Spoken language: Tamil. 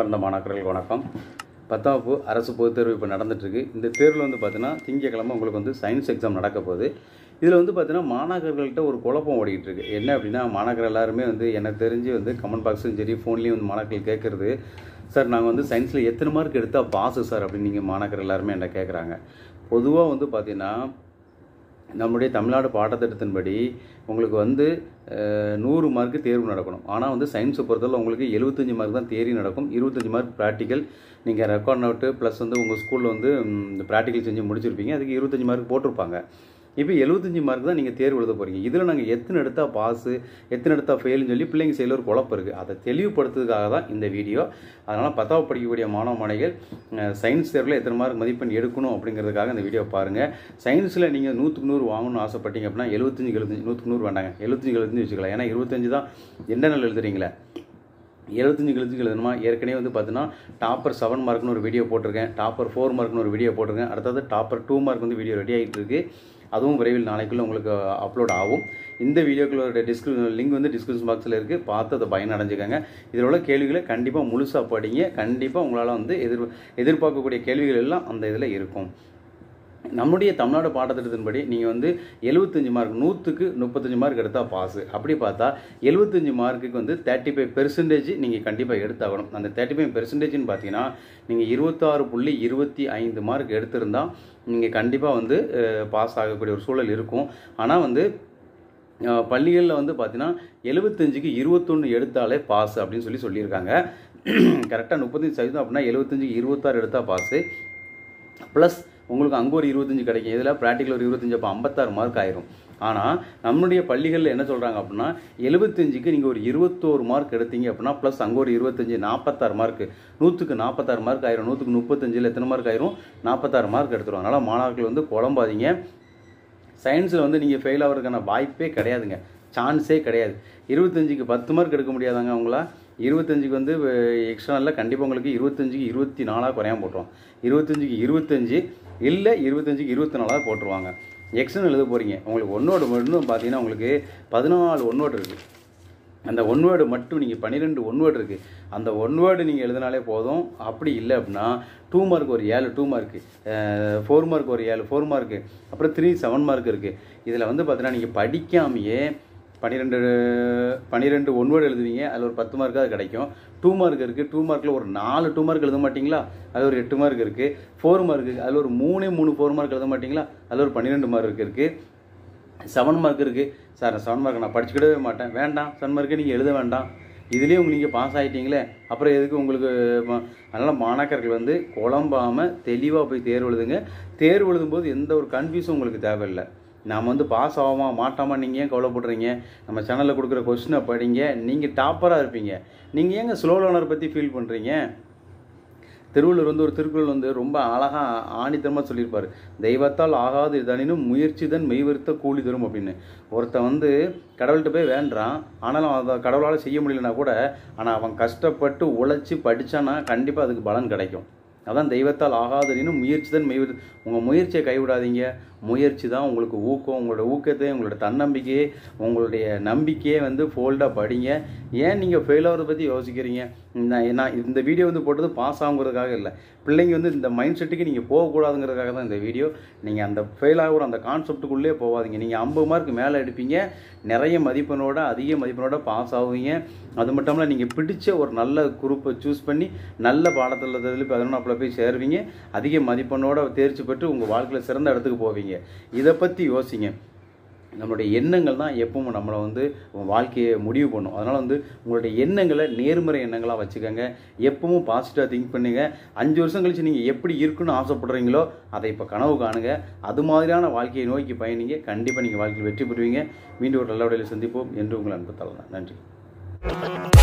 அன்பார்ந்த மாணாக்கர்களுக்கு வணக்கம் பத்தாம் வகுப்பு அரசு பொதுத் தேர்வு இப்போ நடந்துட்டுருக்கு இந்த தேர்வில் வந்து பார்த்தீங்கன்னா திங்கக்கிழமை உங்களுக்கு வந்து சயின்ஸ் எக்ஸாம் நடக்க போகுது இதில் வந்து பார்த்தீங்கன்னா மாணாக்கர்கள்ட்ட ஒரு குழப்பம் ஓடிக்கிட்டு இருக்கு என்ன அப்படின்னா மாணாக்கர் எல்லாருமே வந்து எனக்கு தெரிஞ்சு வந்து கமெண்ட் பாக்ஸும் சரி ஃபோன்லேயும் வந்து மாணாக்கர்கள் கேட்குறது சார் நாங்கள் வந்து சயின்ஸில் எத்தனை மார்க் எடுத்தால் பாஸு சார் அப்படின்னு நீங்கள் மாணாக்கர் எல்லாருமே என்ன கேட்குறாங்க பொதுவாக வந்து பார்த்தீங்கன்னா நம்முடைய தமிழ்நாடு பாடத்திட்டத்தின்படி உங்களுக்கு வந்து அஹ், நூறு மார்க்கு தேர்வு நடக்கணும் ஆனால் வந்து சயின்ஸை பொறுத்தவரை உங்களுக்கு எழுபத்தஞ்சு மார்க் தான் தேரி நடக்கும் இருபத்தஞ்சி மார்க் ப்ராக்டிக்கல் நீங்கள் ரெக்கார்ட் நோட்டு ப்ளஸ் வந்து உங்கள் ஸ்கூலில் வந்து ப்ராக்டிக்கல் செஞ்சு முடிச்சிருப்பீங்க அதுக்கு இருபத்தஞ்சி மார்க் போட்டிருப்பாங்க இப்போ எழுபத்தஞ்சி மார்க் தான் நீங்கள் தேர்வு எழுத போகிறீங்க இதில் நாங்கள் எத்தனை எடுத்தால் பாஸு எத்தனை எடுத்தால் ஃபெயில்னு சொல்லி பிள்ளைங்க சைடில் ஒரு குழப்பம் இருக்குது அதை தெளிவுபடுத்துறதுக்காக தான் இந்த வீடியோ அதனால் பத்தாவது படிக்கக்கூடிய மாணவ மாணவிகள் அஹ், சயின்ஸ் தேர்வில் எத்தனை மார்க் மதிப்பெண் எடுக்கணும் அப்படிங்கிறதுக்காக இந்த வீடியோ பாருங்கள் சயின்ஸில் நீங்கள் நூற்றுக்கு நூறு வாங்கணும்னு ஆசைப்பட்டீங்க அப்படின்னா எழுபத்தஞ்சு எழுபத்தஞ்சு நூற்றுக்கு நூறு வேண்டாங்க எழுபத்தஞ்சு எழுபத்தஞ்சு வச்சுக்கலாம் ஏன்னா இருபத்தஞ்சு தான் எந்த நாள் எழுதுறீங்களே எழுபத்தஞ்சு எழுபத்தஞ்சு எழுதணுமா ஏற்கனவே வந்து பார்த்தீங்கன்னா டாப்பர் செவன் மார்க்னு ஒரு வீடியோ போட்டிருக்கேன் டாப்பர் ஃபோர் மார்க்னு ஒரு வீடியோ போட்டிருக்கேன் அடுத்தது டாப்பர் டூ மார்க் வந்து வீடியோ ரெடி ஆகிட்டு இருக்கு அதுவும் விரைவில் நாளைக்குள்ளே உங்களுக்கு அப்லோட் ஆகும் இந்த வீடியோக்களோட டிஸ்கிரிப்ஷன் லிங்க் வந்து டிஸ்கிரிப்ஷன் பாக்ஸில் இருக்குது பார்த்து அதை பயனடைஞ்சுக்கங்க இதில் உள்ள கேள்விகளை கண்டிப்பாக முழுசாக படிங்க கண்டிப்பாக உங்களால் வந்து எதிர் எதிர்பார்க்கக்கூடிய கேள்விகள் எல்லாம் அந்த இதில் இருக்கும் நம்முடைய தமிழ்நாடு பாடத்திட்டத்தின்படி நீங்கள் வந்து எழுபத்தஞ்சு மார்க் நூற்றுக்கு முப்பத்தஞ்சு மார்க் எடுத்தால் பாஸு அப்படி பார்த்தா எழுபத்தஞ்சு மார்க்குக்கு வந்து தேர்ட்டி ஃபைவ் பெர்சன்டேஜ் நீங்கள் கண்டிப்பாக எடுத்தாகணும் அந்த தேர்ட்டி ஃபைவ் பெர்சன்டேஜ்னு பார்த்தீங்கன்னா நீங்கள் இருபத்தாறு புள்ளி இருபத்தி ஐந்து மார்க் எடுத்திருந்தால் நீங்கள் கண்டிப்பாக வந்து பாஸ் ஆகக்கூடிய ஒரு சூழல் இருக்கும் ஆனால் வந்து அஹ், பள்ளிகளில் வந்து பார்த்தீங்கன்னா எழுபத்தஞ்சுக்கு இருபத்தொன்று எடுத்தாலே பாஸ் அப்படின்னு சொல்லி சொல்லியிருக்காங்க கரெக்டாக முப்பத்தஞ்சு சதவீதம் அப்படின்னா எழுபத்தஞ்சுக்கு இருபத்தாறு எடுத்தால் பாஸு ப்ளஸ் உங்களுக்கு அங்கே ஒரு இருபத்தஞ்சு கிடைக்கும் இதில் ப்ராக்டிக்கல் ஒரு இருபத்தஞ்சு அப்போ ஐம்பத்தாறு மார்க் ஆயிரும் ஆனால் நம்முடைய பள்ளிகளில் என்ன சொல்கிறாங்க அப்படின்னா எழுபத்தஞ்சுக்கு நீங்கள் ஒரு இருபத்தோரு மார்க் எடுத்தீங்க அப்படின்னா ப்ளஸ் அங்கே ஒரு இருபத்தஞ்சு நாற்பத்தாறு மார்க் நூற்றுக்கு நாற்பத்தாறு மார்க் ஆயிரும் நூற்றுக்கு முப்பத்தஞ்சில் எத்தனை மார்க் ஆயிரும் நாற்பத்தாறு மார்க் எடுத்துரும் அதனால் மாணவர்கள் வந்து குழம்பாதீங்க சயின்ஸில் வந்து நீங்கள் ஃபெயில் ஆகிறதுக்கான வாய்ப்பே கிடையாதுங்க சான்ஸே கிடையாது இருபத்தஞ்சுக்கு பத்து மார்க் எடுக்க முடியாதாங்க அவங்களா இருபத்தஞ்சுக்கு வந்து எக்ஸ்டர்னலில் கண்டிப்பாக உங்களுக்கு இருபத்தஞ்சுக்கு இருபத்தி நாலாக குறையாம போட்டுருவோம் இருபத்தஞ்சுக்கு இருபத்தஞ்சு இல்லை இருபத்தஞ்சுக்கு இருபத்தி நாலாக போட்டுருவாங்க எக்ஸ்டர்னல் எழுத போகிறீங்க உங்களுக்கு ஒன்னோடு மட்டும் பார்த்தீங்கன்னா உங்களுக்கு பதினாலு ஒன்னோடு இருக்குது அந்த ஒன் வேர்டு மட்டும் நீங்கள் பன்னிரெண்டு ஒன் வேர்டு இருக்குது அந்த ஒன் வேர்டு நீங்கள் எழுதினாலே போதும் அப்படி இல்லை அப்படின்னா டூ மார்க் ஒரு ஏழு டூ மார்க்கு ஃபோர் மார்க் ஒரு ஏழு ஃபோர் மார்க்கு அப்புறம் த்ரீ செவன் மார்க் இருக்குது இதில் வந்து பார்த்தீங்கன்னா நீங்கள் படிக்காமையே பன்னிரெண்டு பன்னிரெண்டு ஒன் வேர்டு எழுதுவீங்க அதில் ஒரு பத்து மார்க்காவது கிடைக்கும் டூ மார்க் இருக்குது டூ மார்க்கில் ஒரு நாலு டூ மார்க் எழுத மாட்டிங்களா அதில் ஒரு எட்டு மார்க் இருக்குது ஃபோர் மார்க் இருக்குது அதில் ஒரு மூணே மூணு ஃபோர் மார்க் எழுத மாட்டிங்களா அதில் ஒரு பன்னிரெண்டு மார்க் இருக்குது செவன் மார்க் இருக்குது சார் செவன் மார்க் நான் படிச்சுக்கிடவே மாட்டேன் வேண்டாம் செவன் மார்க்கே நீங்கள் எழுத வேண்டாம் இதுலேயே உங்களுக்கு நீங்கள் பாஸ் ஆகிட்டீங்களே அப்புறம் எதுக்கு உங்களுக்கு ம- அதனால் மாணாக்கர்கள் வந்து குழம்பாமல் தெளிவாக போய் தேர்வு எழுதுங்க தேர்வு எழுதும்போது எந்த ஒரு கன்ஃபியூஸும் உங்களுக்கு தேவையில்லை நாம் வந்து பாஸ் ஆகாமா மாட்டாமா நீங்கள் ஏன் கவலைப்படுறீங்க நம்ம சேனலில் கொடுக்குற கொஸ்டினை படிங்க நீங்கள் டாப்பராக இருப்பீங்க நீங்கள் ஏங்க ஸ்லோ லேர்னர் பற்றி ஃபீல் பண்ணுறீங்க திருவள்ளுவர் வந்து ஒரு திருக்குறள் வந்து ரொம்ப அழகாக ஆணித்தரமாக சொல்லியிருப்பார் தெய்வத்தால் ஆகாது இதனினும் முயற்சிதன் மெய்வருத்த கூலி தரும் அப்படின்னு ஒருத்தன் வந்து கடவுள்கிட்ட போய் வேண்டுறான் ஆனாலும் அதை கடவுளால் செய்ய முடியலனா கூட ஆனால் அவன் கஷ்டப்பட்டு உழைச்சி படித்தானா கண்டிப்பாக அதுக்கு பலன் கிடைக்கும் அதான் தெய்வத்தால் ஆகாதனினும் முயற்சி தான் மெய்வரு உங்கள் முயற்சியை கைவிடாதீங்க முயற்சி தான் உங்களுக்கு ஊக்கம் உங்களோட ஊக்கத்தை உங்களோட தன்னம்பிக்கையே உங்களுடைய நம்பிக்கையே வந்து ஃபோல்டாக படிங்க ஏன் நீங்கள் ஃபெயில் ஆகிறத பற்றி யோசிக்கிறீங்க நான் நான் இந்த வீடியோ வந்து போட்டது பாஸ் ஆகுங்கிறதுக்காக இல்லை பிள்ளைங்க வந்து இந்த மைண்ட் செட்டுக்கு நீங்கள் போகக்கூடாதுங்கிறதுக்காக தான் இந்த வீடியோ நீங்கள் அந்த ஃபெயில் ஆகிற அந்த கான்செப்ட்டுக்குள்ளே போகாதீங்க நீங்கள் ஐம்பது மார்க் மேலே எடுப்பீங்க நிறைய மதிப்பெண்ணோட அதிக மதிப்பெண்ணோட பாஸ் ஆகுவீங்க அது மட்டும் இல்லாமல் நீங்கள் பிடிச்ச ஒரு நல்ல குரூப்பை சூஸ் பண்ணி நல்ல பாடத்தில் இதில் பதினொன்றாப்பில் போய் சேருவீங்க அதிக மதிப்பெண்ணோட தேர்ச்சி பெற்று உங்கள் வாழ்க்கையில் சிறந்த இடத்துக்கு போவீங்க இதை பற்றி யோசிங்க நம்மளுடைய எண்ணங்கள் தான் எப்பவும் நம்மளை வந்து வாழ்க்கையை முடிவு பண்ணும் அதனால் வந்து உங்களுடைய எண்ணங்களை நேர்மறை எண்ணங்களாக வச்சுக்கோங்க எப்பவும் பாசிட்டிவாக திங்க் பண்ணுங்க அஞ்சு வருஷம் கழிச்சு நீங்கள் எப்படி இருக்குன்னு ஆசைப்படுறீங்களோ அதை இப்போ கனவு காணுங்க அது மாதிரியான வாழ்க்கையை நோக்கி பயணிங்க கண்டிப்பாக நீங்கள் வாழ்க்கையில் வெற்றி பெறுவீங்க மீண்டும் ஒரு நல்ல வழியில் சந்திப்போம் என்று உங்கள் அன்பு தரலாம் நன்றி